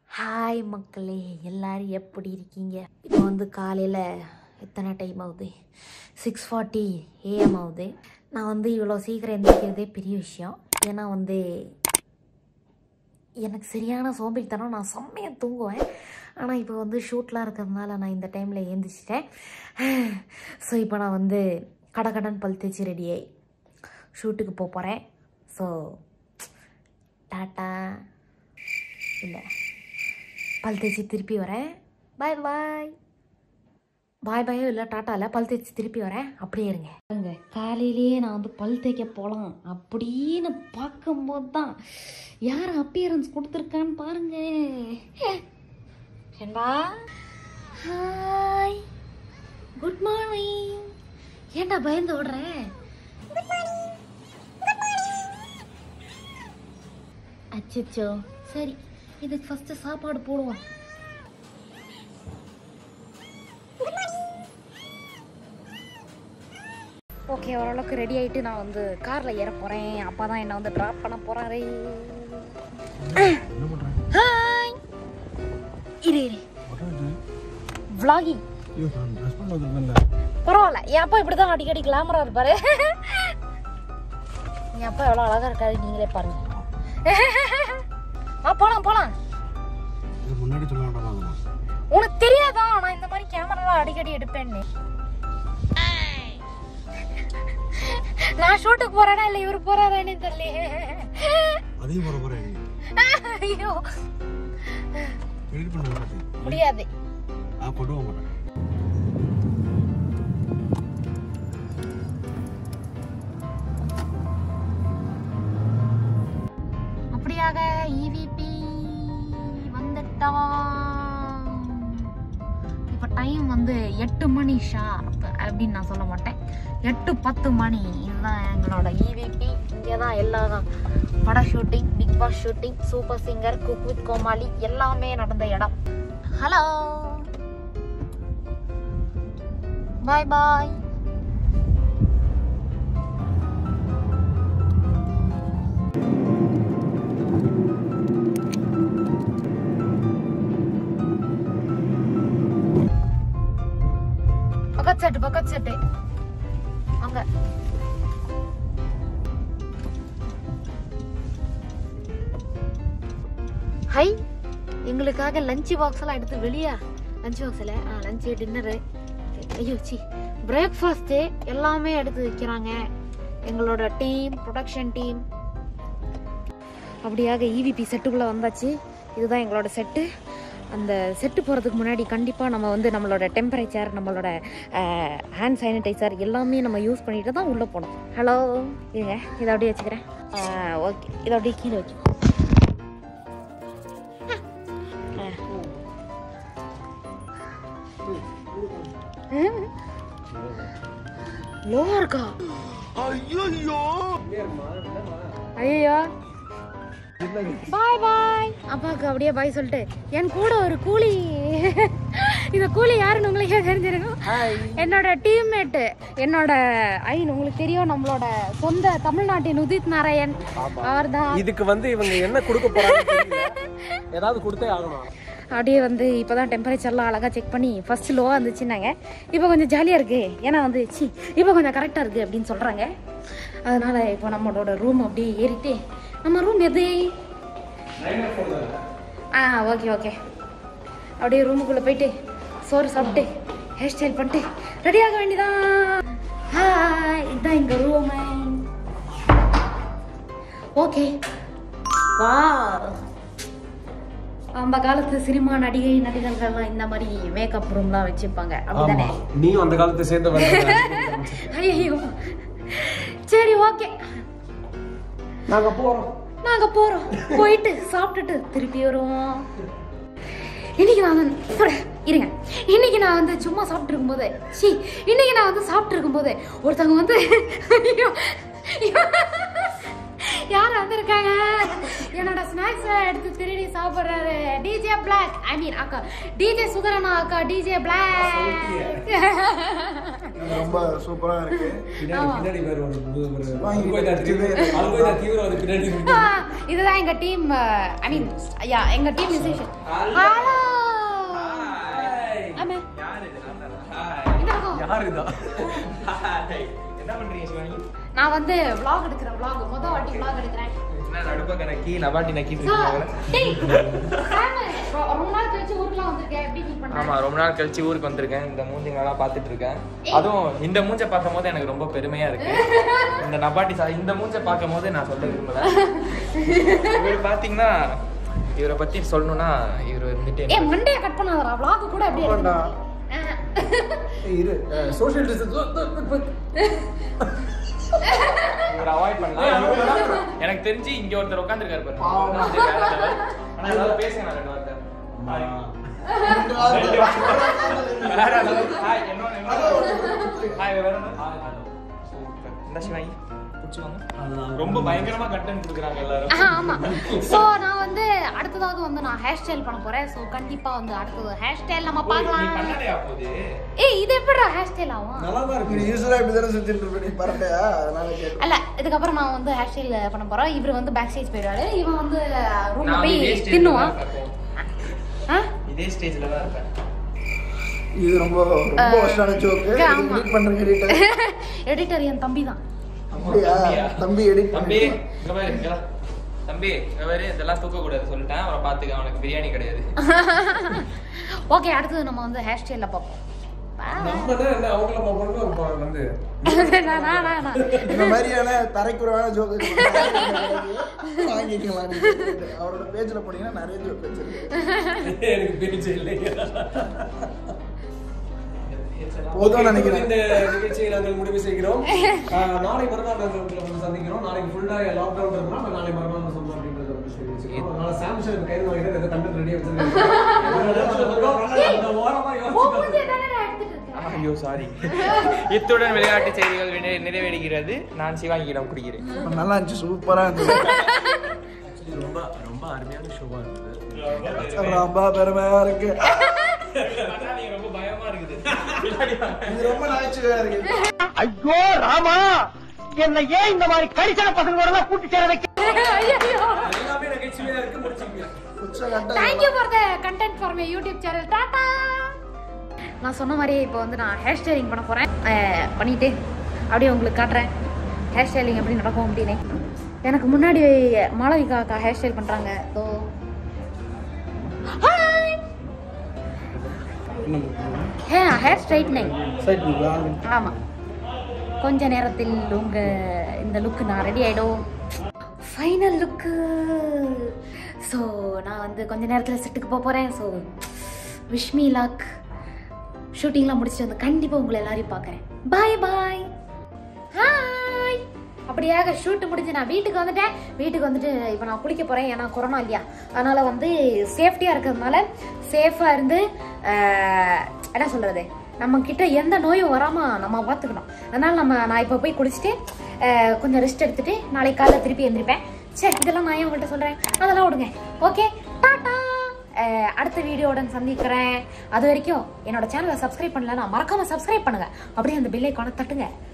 Hi மக்களே எல்லாரும் எப்படி இருக்கீங்க இப்போ வந்து காலையில் எத்தனை டைம் ஆகுது சிக்ஸ் ஃபார்ட்டி ஏஎம் ஆகுது நான் வந்து இவ்வளோ சீக்கிரம் எந்திரிக்கிறதே பெரிய விஷயம் ஏன்னா வந்து எனக்கு சரியான சோம்பேறித்தனம் நான் செம்மையாக தூங்குவேன் ஆனால் இப்போ வந்து ஷூட்லாம் இருக்கிறதுனால நான் இந்த டைமில் ஏந்திரிச்சிட்டேன் ஸோ இப்போ நான் வந்து கடகடன் பல் தேய்ச்சி ரெடியாகி ஷூட்டுக்கு போக போகிறேன் ஸோ டாட்டா இல்லை பல் தேய்ச்சி திருப்பி வரேன் பாய் பாய் பாய் பாயும் இல்லை டாட்டா இல்லை பல் தேய்ச்சி திருப்பி வரேன் அப்படியே இருங்க பாருங்க காலையிலேயே நான் வந்து பல் தேய்க்க போகலாம் அப்படின்னு பார்க்கும்போது தான் யார் அப்பியரன்ஸ் கொடுத்துருக்கான்னு பாருங்க ஏண்டா ஹாய் குட் மார்னிங் ஏன்டா பயந்து ஓடுறேன் அச்சோ சரி இதுக்கு ஃபர்ஸ்ட் சாப்பாடு போடுவோம் ஓகே ஓரளவுக்கு ரெடி ஆயிட்டு நான் வந்து கார்ல ஏற போறேன் அப்பா தான் என்ன வந்து டிராப் பண்ண போறாரு என்ன பண்றேன் ஹாய் இரு இரு vlogging ஐயோ நான் ட்ரெஸ் பண்ண வந்திருந்தேன்ல பரவாயில்ல என் அப்பா இப்படி தான் அடிக்கடி கிளாமரா இருப்பாரு என் அப்பா எவ்வளோ அழகா இருக்காரு நீங்களே பாருங்க ஆ போலாம் போலாம் இது முன்னாடி சொல்ல வேண்டாமா அதெல்லாம் உனக்கு தெரியாதா நான் இந்த மாதிரி கேமராலாம் அடிக்கடி எடுப்பேன்னு நான் ஷூட்டுக்கு போறேனா இல்ல இவரு போறாரான்னு தெரியல அதையும் போற போறேன் ஐயோ எடிட் பண்ண மாட்டேன் முடியாது நான் கொண்டு போக மாட்டேன் அப்படியாக இவிபி வந்துட்டான் இப்போ டைம் வந்து எட்டு மணி ஷார்ப் அப்படின்னு நான் சொல்ல மாட்டேன் எட்டு பத்து மணி இதுதான் எங்களோட இவிபி இங்கே தான் எல்லா பட shooting big boss shooting super singer cook with Comali எல்லாமே நடந்த இடம் ஹலோ பாய் பாய் பக்கத்து செட்டு பக்கத்து செட்டு அங்க ஹை எங்களுக்காக லஞ்ச் பாக்ஸ் எல்லாம் எடுத்து வெளியா லஞ்ச் பாக்ஸ்ல லஞ்ச் டின்னரு ஐயோ சி பிரேக்ஃபாஸ்ட்டு எல்லாமே எடுத்து வைக்கிறாங்க எங்களோட டீம் ப்ரொடக்ஷன் டீம் அப்படியாக இவிபி செட்டுக்குள்ளே வந்தாச்சு இதுதான் எங்களோட செட்டு அந்த செட்டு போகிறதுக்கு முன்னாடி கண்டிப்பாக நம்ம வந்து நம்மளோட டெம்பரேச்சர் நம்மளோட ஹேண்ட் சானிடைசர் எல்லாமே நம்ம யூஸ் பண்ணிட்டு தான் உள்ளே போகணும் ஹலோ இருங்க இதை அப்படியே வச்சுக்கிறேன் ஓகே இதை அப்படியே கீழே வச்சு லோ இருக்கா ஐயோ ஐயோ பாய் பாய் அப்பாவுக்கு அப்படியே பாய் சொல்லிட்டு என் கூட ஒரு கூலி இந்த கூலி யாருன்னு உங்களுக்கே தெரிஞ்சிருக்கும் என்னோட டீம்மேட்டு என்னோட ஐன் உங்களுக்கு தெரியும் நம்மளோட சொந்த தமிழ்நாட்டின் உதித் நாராயண் அவர்தான் இதுக்கு வந்து இவங்க என்ன கொடுக்க போறாங்க ஏதாவது கொடுத்தே ஆகணும் அப்படியே வந்து இப்போதான் டெம்பரேச்சர்லாம் அழகாக செக் பண்ணி ஃபர்ஸ்ட் லோவாக இருந்துச்சுன்னாங்க இப்போ கொஞ்சம் ஜாலியாக இருக்கு ஏன்னா வந்து சி இப்போ கொஞ்சம் கரெக்டாக இருக்கு அப்படின்னு சொல்கிறாங்க அதனால இப்போ நம்மளோட ரூம் அப்படியே ஏறிட்டு நம்ம ரூம் எது ஆ ஓகே ஓகே அப்படியே ரூமுக்குள்ளே போயிட்டு சோறு சாப்பிட்டு ஹேர் ஸ்டைல் பண்ணிட்டு ரெடி ஆக வேண்டியதான் ஹாய் இதுதான் எங்கள் ரூம் ஓகே வா அந்த காலத்து சினிமா நடிகை நடிகர்கள்லாம் இந்த மாதிரி மேக்கப் ரூம்லாம் வச்சுப்பாங்க அப்படிதானே நீயும் அந்த காலத்தை சேர்ந்த வந்த ஐயோ சரி ஓகே நாங்க போறோம் நாங்க போறோம் போயிட்டு சாப்பிட்டுட்டு திருப்பி வருவோம் இன்னைக்கு நான் வந்து போடு, இருங்க இன்னைக்கு நான் வந்து சும்மா சாப்பிட்டு இருக்கும்போது சி இன்னைக்கு நான் வந்து சாப்பிட்டு இருக்கும்போது ஒருத்தவங்க வந்து ஐயோ, ஐயோ, யார் வந்திருக்காங்க என்னோட ஸ்நாக்ஸ் எடுத்து திருடி சாப்பிடுறாரு டிஜே பிளாக் ஐ மீன் அக்கா டிஜே சுதரனா அக்கா டிஜே பிளாக் ரொம்ப சூப்பரா இருக்கு பின்னாடி பின்னாடி வேற ஒரு ஒரு- ஒரு அல்கொய்தா தீவிர- அல்கொய்தா தீவிரவாதி பின்னாடி இருக்கு. இதுதான் எங்க டீம் ஐ மீன் யா எங்க டீம் மியூசிஷியன் ஹலோ ஆமா இந்த பக்கம் யார் இதுதான் என்ன பண்றீங்க சிவானி நான் வந்து vlog எடுக்கிறேன் vlog முத வாட்டி vlog எடுக்கிறேன் என்ன நடுப்பக்க நக்கி நபாட்டி நக்கிட்டு So, இருக்கீங்க டேய், சாமு, ரொ- ரொம்ப நாள் கழிச்சு ஊருக்குலாம் வந்திருக்கேன் எப்படி ஃபீல் பண்ற ஆமா ரொம்ப நாள் கழிச்சு ஊருக்கு வந்திருக்கேன் இந்த மூஞ்சிங்களெல்லாம் பார்த்துட்டு இருக்கேன் அதுவும் இந்த மூஞ்ச பார்க்கும் போது எனக்கு ரொம்ப பெருமையா இருக்கு இந்த நபாட்டி சா இந்த மூஞ்ச பார்க்கும் போது நான் சொல்ல விரும்பல இவர் பாத்தீங்கன்னா இவரை பத்தி சொல்லணும்னா இவர் வந்துட்டு ஏய் மண்டைய கட் பண்ணாதடா vlog கூட அப்படியே ஆமாண்டா. எடுக்கணும். இரு சோஷியல் டிஸ்டன்ஸ் இவரை அவாய்ட் பண்ணலாம் இவரு- எனக்கு தெரிஞ்சு இங்க ஒருத்தர் உட்காந்துருக்காரு பாருங்க இவர் தான் வந்து வேற level. ஆனா ஏதாவது பேசுங்க நான் ரெண்டு வார்த்தை Hi. வேற level. Hi, என்னோட என்னோட- Hi, வேற என்ன? Hi, hello. Super. இந்த சிவாயி, பிடிச்சுக்கோங்க. ரொம்ப பயங்கரமா கட்டன் கொடுக்குறாங்க எல்லாரும் ஆஹா, ஆமா சோ நான் வந்து அடுத்ததாக வந்து நான் ஹேர் ஸ்டைல் பண்ண போறேன் சோ கண்டிப்பா வந்து அடுத்தது ஹேர் ஸ்டைல் நம்ம ஓ, நீ பார்க்கலாம் பண்ணலையா போது ஏய் இது எப்படிடா ஹேர் ஸ்டைல் ஆகும் நல்லா தான் நீ இருக்கு யூஸ்வலா இப்படி தானே சுத்திட்டு இருப்ப நீ பரட்டையா அதனால கேட்டு அல்ல இதுக்கப்புறம் நான் வந்து ஹேர் ஸ்டைல் பண்ண போறேன் இவர் வந்து பேக் ஸ்டேஜ் போயிடுவாரு இவன் வந்து ரூம்ல நான் போய் இதே ஸ்டேஜ்ல தின்னுவான் தான் இருப்பேன் ஆ? இதே ஸ்டேஜ்ல தான் இருப்பேன் இது ரொம்ப ரொம்ப வருஷமான ஜோக்கு ஆமா. எடிட் பண்றீங்க எடிட்டர் எடிட்டர் என் தம்பி தான் அப்படியா தம்பியா? தம்பி எடிட் தம்பி பண்ணி இங்க பாரு இங்க வா. தம்பி இங்க பாரு இதெல்லாம் தூக்க கூடாது சொல்லிட்டேன் அவரை பாத்துக்க அவனுக்கு பிரியாணி கிடையாது ஓகே அடுத்தது நம்ம வந்து ஹேர் ஸ்டைல்ல பார்ப்போம் நம்ம தான் என்ன அவங்கள பார்க்கணும் இப்போ வந்து நான், நான், நான், நான். இந்த மாதிரியான தரைக்குறவான ஜோக்கு வாங்கிக்கலாம் நீங்க. அவரோட பேஜ்ல போனீங்கன்னா நிறைய ஜோக் வச்சிருக்கு எனக்கு பேச்சு இல்லைங்க போதும்னு நினைக்கிறேன் இந்த நிகழ்ச்சியை நாங்கள் முடிவு செய்கிறோம் ஆஹ், நாளை மறுநாள் நாங்கள் உங்களை வந்து சந்திக்கிறோம் நாளைக்கு ஃபுல்லா லாக்டவுன் இருக்குன்னா நம்ம நாளை மறுநாள் நம்ம சொல்றோம் அப்படின்றத வந்து சொல்லி வச்சுக்கிறோம் அதனால சாம்சங் கையில் வாங்கிட்டு ஏதோ கண்டென்ட் ரெடியா வச்சிருக்கேன் அந்த ஓரமா உன் யோசிச்சு மூஞ்சியை தானே நான் எடுத்துட்டு இருக்கேன். ஐயோ சாரி இத்துடன் விளையாட்டு செய்திகள் விடை- நிறைவடைகிறது நான் சிவாங்கியிடம் குடிக்கிறேன் நல்லா இருந்துச்சு சூப்பரா இருந்துச்சு ரொம்ப ரொம்ப அருமையான ஷோவா இருந்தது ரொம்ப பெருமையா இருக்கு ரொம்ப பயமா இருக்குது இது ரொம்ப நகைச்சுவையா இருக்கு ஐயோ ராமா என்ன ஏன் இந்த மாதிரி கரிசன பசங்களோட எல்லாம் கூட்டி சேர வைக்க ஐயையோ. எல்லாமே நகைச்சுவையா இருக்கு முடிச்சுங்க உச்சகட்ட Thank you for the content for my YouTube channel. Tata. நான் சொன்ன மாதிரியே இப்போ வந்து நான் ஹேர் ஸ்டைலிங் பண்ண போகிறேன் பண்ணிட்டு அப்படியே உங்களுக்கு காட்டுறேன் ஹேர் ஸ்டைலிங் எப்படி நடக்கும் அப்படின்னு எனக்கு முன்னாடி மாளவிகா அக்கா ஹேர் ஸ்டைல் பண்ணுறாங்க so hi hey hair straightening ஆமாம் கொஞ்ச நேரத்தில் உங்கள் இந்த லுக்கு நான் ரெடி ஆகிடும் ஃபைனல் லுக்கு ஸோ நான் வந்து கொஞ்ச நேரத்தில் செட்டுக்கு போக போகிறேன் ஸோ விஷ்மி லாக் ஷூட்டிங்லாம் முடிச்சுட்டு வந்து கண்டிப்பாக உங்களை எல்லாரையும் பார்க்குறேன் பாய் பாய் ஹாய் அப்படியாக ஷூட் முடிஞ்சு நான் வீட்டுக்கு வந்துட்டேன் வீட்டுக்கு வந்துட்டு இப்போ நான் குளிக்க போகிறேன் ஏன்னா கொரோனா இல்லையா அதனால் வந்து சேஃப்டியாக இருக்கிறதுனால சேஃபாக இருந்து ஆஹ், என்ன சொல்கிறது நம்ம கிட்ட எந்த நோயும் வராமல் நம்ம பார்த்துக்கணும் அதனால் நம்ம நான் இப்போ போய் குளிச்சுட்டு ஆஹ், கொஞ்சம் ரெஸ்ட் எடுத்துட்டு நாளைக்கு காலைல திருப்பி எந்திரிப்பேன் சரி இதெல்லாம் நான் ஏன் உங்கள்கிட்ட சொல்கிறேன் அதெல்லாம் விடுங்க ஓகே டாட்டா அஹ் அடுத்த வீடியோவுடன் சந்திக்கிறேன் அது வரைக்கும் என்னோட சேனலை சப்ஸ்கிரைப் பண்ணலன்னா மறக்காம சப்ஸ்கிரைப் பண்ணுங்க அப்படியே அந்த பெல் ஐக்கானை தட்டுங்க